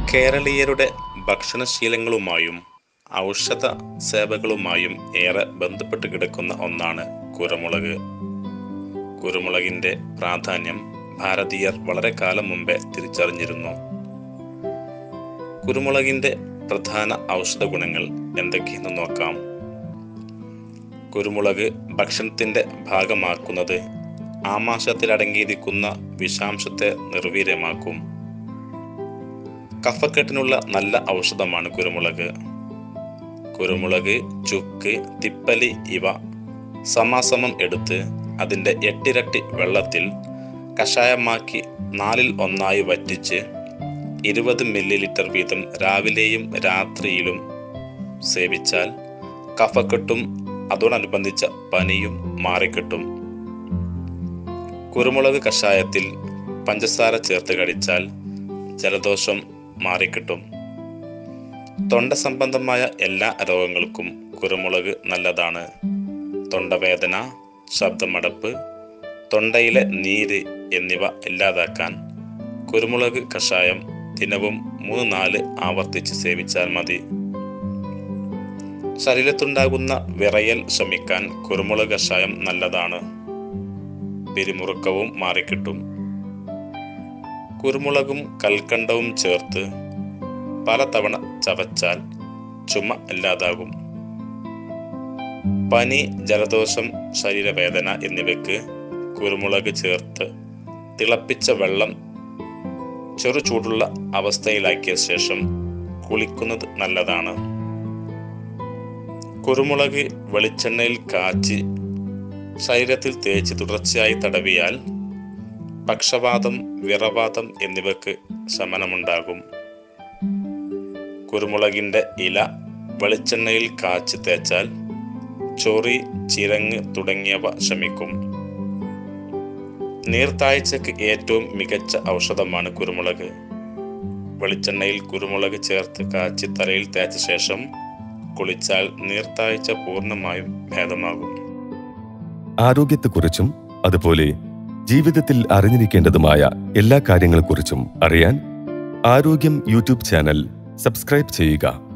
കേരളീയരുടെ ഭക്ഷണശീലങ്ങളുമായും ഔഷധ സേവകളുമായും ഏറെ ബന്ധപ്പെട്ട് കിടക്കുന്ന ഒന്നാണ് കുരുമുളക് കുരുമുളകിൻ്റെ പ്രാധാന്യം ഭാരതീയർ വളരെ കാലം മുമ്പേ തിരിച്ചറിഞ്ഞിരുന്നു കുരുമുളകിൻ്റെ പ്രധാന ഔഷധ ഗുണങ്ങൾ എന്തൊക്കെയെന്ന് നോക്കാം കുരുമുളക് ഭക്ഷണത്തിൻ്റെ ഭാഗമാക്കുന്നത് ആമാശയത്തിലടങ്ങിയിരിക്കുന്ന വിഷാംശത്തെ നിർവീര്യമാക്കും കഫക്കെട്ടിനുള്ള നല്ല ഔഷധമാണ് കുരുമുളക് കുരുമുളക് ചുക്ക് തിപ്പലി ഇവ സമാസമം എടുത്ത് അതിൻ്റെ എട്ടിരട്ടി വെള്ളത്തിൽ കഷായമാക്കി നാലിൽ ഒന്നായി വറ്റിച്ച് ഇരുപത് മില്ലി ലിറ്റർ വീതം രാവിലെയും രാത്രിയിലും സേവിച്ചാൽ കഫക്കെട്ടും അതോടനുബന്ധിച്ച പനിയും മാറിക്കിട്ടും കുരുമുളക് കഷായത്തിൽ പഞ്ചസാര ചേർത്ത് കഴിച്ചാൽ ജലദോഷം മാറിക്കിട്ടും തൊണ്ട സംബന്ധമായ എല്ലാ രോഗങ്ങൾക്കും കുരുമുളക് നല്ലതാണ് തൊണ്ടവേദന ശബ്ദമടപ്പ് തൊണ്ടയിലെ നീര് എന്നിവ ഇല്ലാതാക്കാൻ കുരുമുളക് കഷായം ദിനവും മൂന്ന് നാല് ആവർത്തിച്ച് സേവിച്ചാൽ മതി ശരീരത്തുണ്ടാകുന്ന വിറയൽ ശമിക്കാൻ കുരുമുളക് കഷായം നല്ലതാണ് പിരിമുറുക്കവും മാറിക്കിട്ടും കുരുമുളകും കൽക്കണ്ടവും ചേർത്ത് പലതവണ ചവച്ചാൽ ചുമ ഇല്ലാതാകും പനി ജലദോഷം ശരീരവേദന എന്നിവയ്ക്ക് കുരുമുളക് ചേർത്ത് തിളപ്പിച്ച വെള്ളം ചെറു ചൂടുള്ള അവസ്ഥയിലാക്കിയ ശേഷം കുളിക്കുന്നത് നല്ലതാണ് കുരുമുളക് വെളിച്ചെണ്ണയിൽ കാച്ചി ശരീരത്തിൽ തേച്ച് തുടർച്ചയായി തടവിയാൽ പക്ഷവാതം വിറവാതം എന്നിവയ്ക്ക് ശമനമുണ്ടാകും കുരുമുളകിൻ്റെ ഇല വെളിച്ചെണ്ണയിൽ കാച്ചി തേച്ചാൽ ചൊറി ചിരങ്ങ് തുടങ്ങിയവ ശമിക്കും നീർത്താഴ്ചക്ക് ഏറ്റവും മികച്ച ഔഷധമാണ് കുരുമുളക് വെളിച്ചെണ്ണയിൽ കുരുമുളക് ചേർത്ത് കാച്ചി തലയിൽ തേച്ച ശേഷം കുളിച്ചാൽ നീർത്താഴ്ച പൂർണ്ണമായും ഭേദമാകും ആരോഗ്യത്തെക്കുറിച്ചും അതുപോലെ ജീവിതത്തിൽ അറിഞ്ഞിരിക്കേണ്ടതുമായ എല്ലാ കാര്യങ്ങളെക്കുറിച്ചും അറിയാൻ ആരോഗ്യം യൂട്യൂബ് ചാനൽ സബ്സ്ക്രൈബ് ചെയ്യുക